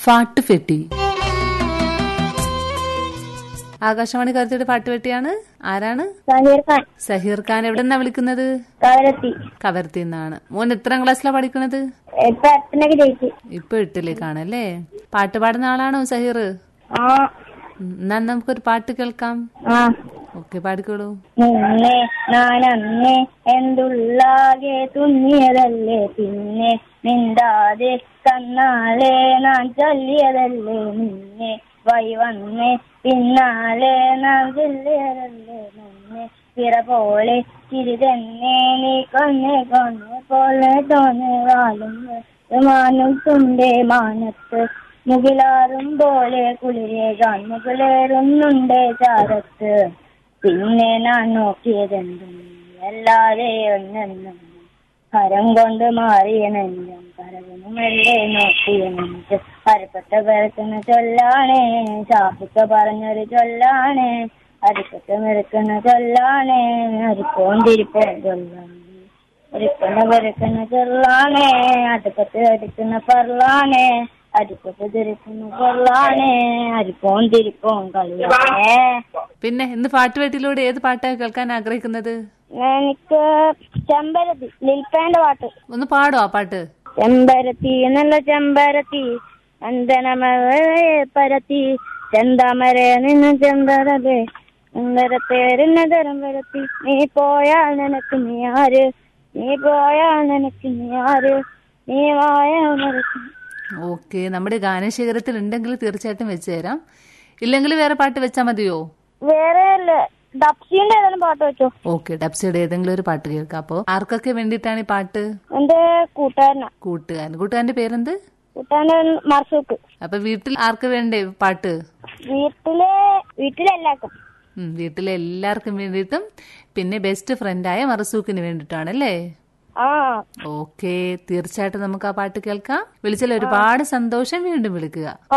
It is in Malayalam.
ഫാട്ടുഫെട്ടി ആകാശവാണി കരുത്തിയുടെ പാട്ടുപെട്ടിയാണ് ആരാണ് സഹീർ ഖാൻ സഹീർ ഖാൻ എവിടെ നിന്നാ വിളിക്കുന്നത് കവരത്തി കവർത്തി നിന്നാണ് മോൻ എത്രാം ക്ലാസ്സിലാ പഠിക്കണത് ഇപ്പൊ എട്ടനൊക്കെ ജയിച്ചു ഇപ്പൊ എട്ടിലേക്കാണല്ലേ പാട്ട് പാടുന്ന ആളാണോ സഹീർ ആ ഉം, എന്നാ നമുക്കൊരു പാട്ട് കേൾക്കാം ആ ഓക്കെ പാടിക്കോളൂ നിന്നെ നാനന്നെ എന്തുള്ളാകെ തുന്നിയതല്ലേ പിന്നെ മിണ്ടാതെ തന്നാളെ നാൻ ചൊല്ലിയതല്ലേ നിന്നെ വൈ വന്നേ പിന്നാലെ നാൻ ചൊല്ലിയതല്ലേ നിന്നെ പിറ പോലെ ചിരി തന്നെ നീ കൊന്നെ കൊന്നെ പോലെ തോന്നെ വാലും മാനം തുണ്ടേ മാനത്ത് മുകിലാറും പോലെ കുളിരേകാൻ മുകിലേറുന്നുണ്ടേ ചാരത്ത് പിന്നെ ഞാൻ നോക്കിയതെന്തും അല്ലാതെ ഒന്നെന്നും കരം കൊണ്ട് മാറിയ നെഞ്ചം കരവനുമല്ലേ നോക്കിയ നെഞ്ച് അരിപ്പട്ട പെറുക്കുന്ന ചൊല്ലാണേ ചാപ്പിക്ക പറഞ്ഞൊരു ചൊല്ലാണേ അരിപ്പട്ട മെറുക്കുന്ന ചൊല്ലാണേ അരിപ്പോൻ തിരിപ്പോൻ ചൊല്ലാണേ അരിപ്പണ പെറുക്കുന്ന ചൊല്ലാണേ അടുപ്പത്ത് അടിക്കുന്ന പറലാണേ അരിപ്പത്ത് തിരിക്കുന്ന പൊള്ളാണേ അരിപ്പോൻ തിരിപ്പോൻ കളിയാണേ പിന്നെ ഇന്ന് പാട്ടുപെട്ടിയിലൂടെ ഏത് പാട്ടാണ് കേൾക്കാൻ ആഗ്രഹിക്കുന്നത് എനിക്ക് ചെമ്പരത്തി ലിൽപ്പേന്റെ പാട്ട് ഒന്ന് പാടോ ആ പാട്ട് ചെമ്പരത്തി നല്ല ചെമ്പരത്തി ചന്ദനമഴയെ പരത്തി ചെന്താമര നിന്ന് ചെമ്പരതെ ചെമ്പരത്തേരുന്ന ചെമ്പരത്തി നീ പോയാൽ നിനക്ക് നീ ആര് നീ പോയാൽ നിനക്ക് നീ ആര് നീ പോയാൽ നിനക്ക് ഓക്കെ നമ്മുടെ ഗാനശേഖരത്തിൽ ഉണ്ടെങ്കിൽ തീർച്ചയായിട്ടും വെച്ച് തരാം ഇല്ലെങ്കിൽ വേറെ പാട്ട് വെച്ചാൽ മതിയോ വേറെ ഡപ്സിന്റെ ഏതെങ്കിലും പാട്ട് വെച്ചോ ഓക്കെ ഡബ്സിയുടെ ഏതെങ്കിലും ഒരു പാട്ട് കേൾക്കാം അപ്പോ ആർക്കൊക്കെ വേണ്ടിയിട്ടാണ് ഈ പാട്ട് എന്റെ കൂട്ടുകാരനാ കൂട്ടുകാരൻ കൂട്ടുകാരന്റെ പേരെന്ത് കൂട്ടുകാരൻ മർസൂക്ക് അപ്പൊ വീട്ടിൽ ആർക്ക് വേണ്ടേ പാട്ട് വീട്ടിലെ വീട്ടിലെല്ലാവർക്കും ഉം, വീട്ടിലെ എല്ലാവർക്കും വേണ്ടിയിട്ടും പിന്നെ ബെസ്റ്റ് ഫ്രണ്ടായ മറസൂക്കിന് വേണ്ടിയിട്ടാണല്ലേ ആ ഓക്കെ തീർച്ചയായിട്ടും നമുക്ക് ആ പാട്ട് കേൾക്കാം വിളിച്ചാൽ ഒരുപാട് സന്തോഷം വീണ്ടും വിളിക്കുക